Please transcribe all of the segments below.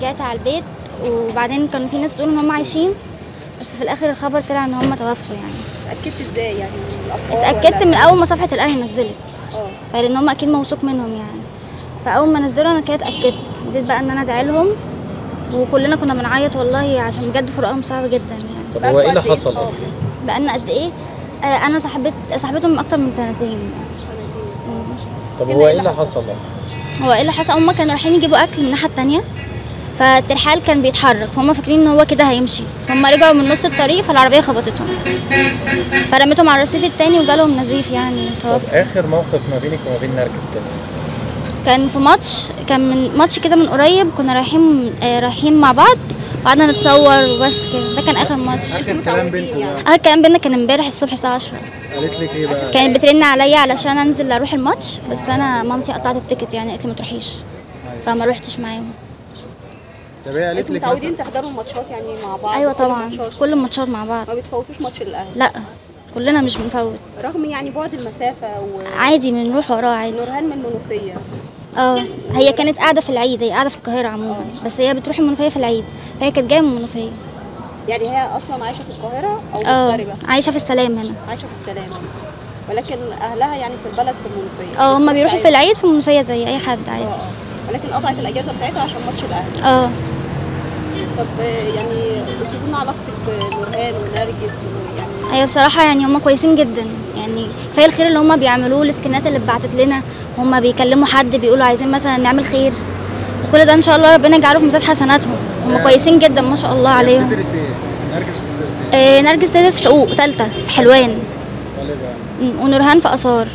رجعت على البيت وبعدين كانوا في ناس بتقول ان هم عايشين بس في الاخر الخبر طلع ان هم توفوا يعني اتاكدت ازاي يعني من الاخبار اتاكدت ولا- من اول ما صفحه الاهلي نزلت اه فلان هم اكيد موثوق منهم يعني فاول ما نزلوا انا كده اتاكدت بديت بقى ان انا ادعي لهم وكلنا كنا بنعيط والله عشان بجد فراقهم صعب جدا يعني طب بقى هو ايه اللي قد إيه حصل صحاب؟ اصلا؟ بقالنا قد ايه آه انا صاحبت صاحبتهم من اكتر من سنتين سنتين طب كده هو إيه ايه اللي اللي حصل؟ حصل اصلا؟ هو ايه اللي حصل هما كانوا رايحين يجيبوا اكل من الناحيه التانية فالترحال كان بيتحرك فهم فاكرين ان هو كده هيمشي فهم رجعوا من نص الطريق فالعربيه خبطتهم فرمتهم على الرصيف التاني وجالهم نزيف يعني طب توفى اخر موقف ما بينك وما بين نرجس كده كان في ماتش كان من ماتش كده من قريب كنا رايحين آه رايحين مع بعض وقعدنا نتصور وبس كده ده كان اخر ماتش اخر كلام بينكم يعني. بقى اخر كلام بينا كان امبارح الصبح الساعه 10 قالت لك ايه بقى كانت بترن عليا علشان انزل اروح الماتش بس انا مامتي قطعت التيكت يعني قالت لي ما تروحيش فما روحتش معاهم طب هي قالت انتوا لك متعودين مثلا تحضروا الماتشات يعني مع بعض ايوه كل طبعا الماتشات؟ كل الماتشات مع بعض ما بتفوتوش ماتش الاهلي لا كلنا مش بنفوت رغم يعني بعد المسافه عادي بنروح وراه عادي ونورهان من المنوفيه اه هي كانت قاعده في العيد هي قاعده في القاهره عموما بس هي بتروح المنوفيه في العيد فهي كانت جايه من المنوفيه يعني هي اصلا عايشه في القاهره او اه مغتربه عايشه في السلام هنا عايشه في السلام ولكن اهلها يعني في البلد في المنوفيه اه هما بيروحوا في العيد في المنوفيه زي اي حد اه عادي اه ولكن قطعت الاجازه بتاعتها عشان ماتش الاهلي اه طب آه، يعني اوصفوا لنا علاقتك بنورهان ونرجس ويعني هي بصراحه يعني هما كويسين جدا يعني كفايه الخير اللي هما بيعملوه السكنات اللي اتبعتت لنا هما بيكلموا حد بيقولوا عايزين مثلا نعمل خير وكل ده ان شاء الله ربنا يجعله في ميزان حسناتهم هما كويسين جدا ما شاء الله عليهم بتدرس ايه نرجس بتدرس ايه آه نرجس تدرس حقوق تالتة في حلوان طالبه م، ونورهان في اثار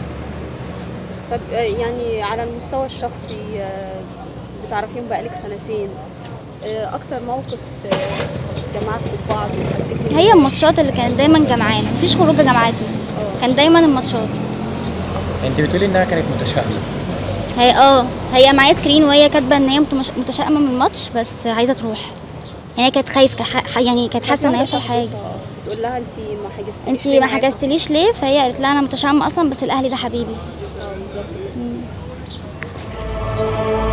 طب آه، يعني على المستوى الشخصي آه، بتعرفيهم بقالك سنتين آه، اكتر موقف آه، جمعكم ببعض وحسيتي إن- هي الماتشات اللي كانت دايما جمعانا مفيش خروجه جمعتنا كان دايما الماتشات انت بتقولي انها كانت متشائمه هي اه هي معايا سكرين وهي كاتبه ان هي متمش- متشائمه من الماتش بس عايزه تروح يعني هي كانت خايفه كانت ح- يعني كانت حاسه ان واحدة هيحصل حاجه صاحبتها بتقول لها انت ما حجزتيش انت ليه ما معاكم؟ حجزتليش ليه فهي قالت لها انا متشائمه اصلا بس الاهلي ده حبيبي اه بالظبط كده